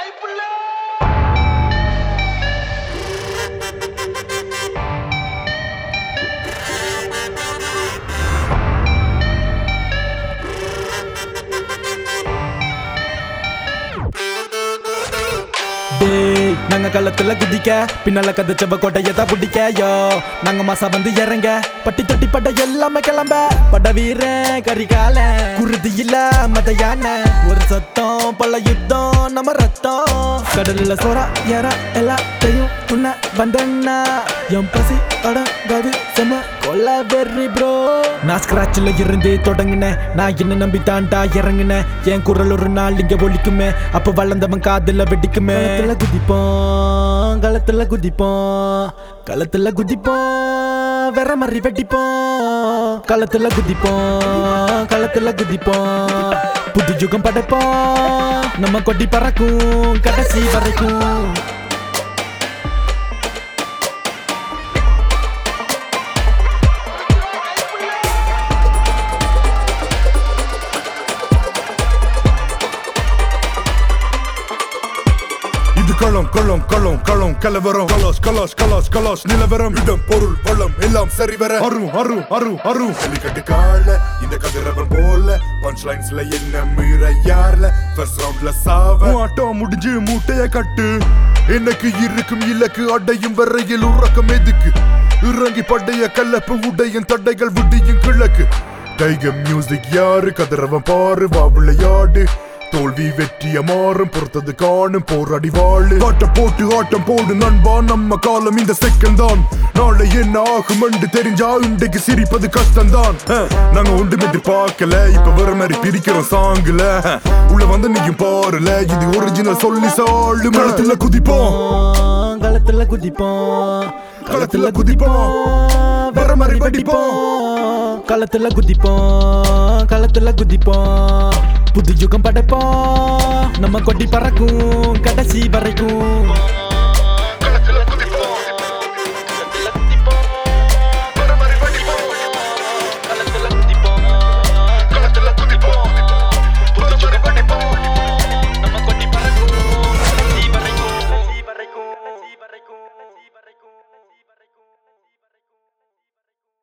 டேய் நாங்க களத்துல குதிக்க பின்னால கதச்சவ கோட்டையை தான் பிடிக்க யோ நாங்க மாசா வந்து இறங்க பட்டி தொட்டி பட்ட எல்லாமே கிளம்ப பட வீரன் கரிகால குருதி இல்ல மத யானை ஒரு சத்தம் பல யுத்தம் நம்ம ரத்தம் கடல்ல சோறா ஏறா எல்லாத்தையும் உன்ன வந்தண்ணா என் பசி அடங்காது செம கொல்ல வெறி ப்ரோ நான் ஸ்கிராட்ச்ல இருந்து தொடங்கினேன் நான் என்ன நம்பி தாண்டா இறங்கினேன் என் குரல் ஒரு நாள் இங்க ஒலிக்குமே அப்ப வளர்ந்தவன் காதுல வெடிக்குமே களத்துல குதிப்போம் களத்துல குதிப்போம் களத்துல குதிப்போம் வேற மாதிரி வெட்டிப்போம் களத்துல குதிப்போம் களத்துல குதிப்போம் புது யுகம் படைப்போம் நம்ம கொட்டி பறக்கும் கடைசி வரைக்கும் இது களம் களம் களம் களம் கலவரம் கலாஸ் கலாஸ் கலாஸ் கலாஸ் நிலவரம் இடம் பொருள் வளம் எல்லாம் சரிவர அரு அரு அரு அரு கட்டு கால இந்த கதிரவன் போல பஞ்ச் லைன்ஸ்ல என்ன மீற யார்ல ஃபர்ஸ்ட் ரவுண்ட்ல சாவ ஆட்டம் முடிஞ்சு மூட்டைய கட்டு எனக்கு இருக்கும் இலக்கு அடையும் வரையில் உறக்கம் எதுக்கு இறங்கி படைய கலப்பு உடையும் தடைகள் விடியும் கிழக்கு டைகம் மியூசிக் யாரு கதிரவன் பாரு வா விளையாடு தோல்வி வெற்றிய மாறும் பொறுத்தது காணும் போராடி வாழு ஆட்ட போட்டு ஆட்டம் போடு நண்பா நம்ம காலம் இந்த செகண்ட் தான் நாளை என்ன ஆகும் என்று தெரிஞ்சா இன்றைக்கு சிரிப்பது கஷ்டம் தான் நாங்க ஒன்றும் எதிர்பார்க்கல இப்ப வர மாதிரி பிரிக்கிறோம் சாங்குல உள்ள வந்து நீயும் பாருல இது ஒரிஜினல் சொல்லி சாழு மனத்துல குதிப்போம் களத்துல குதிப்போம் களத்துல குதிப்போம் வர மாதிரி வெடிப்போம் களத்துல குதிப்போம் களத்துல குதிப்போம் புது யுகம் படைப்போம் நம்ம கொட்டி பறக்கும் கடைசி வரைக்கும்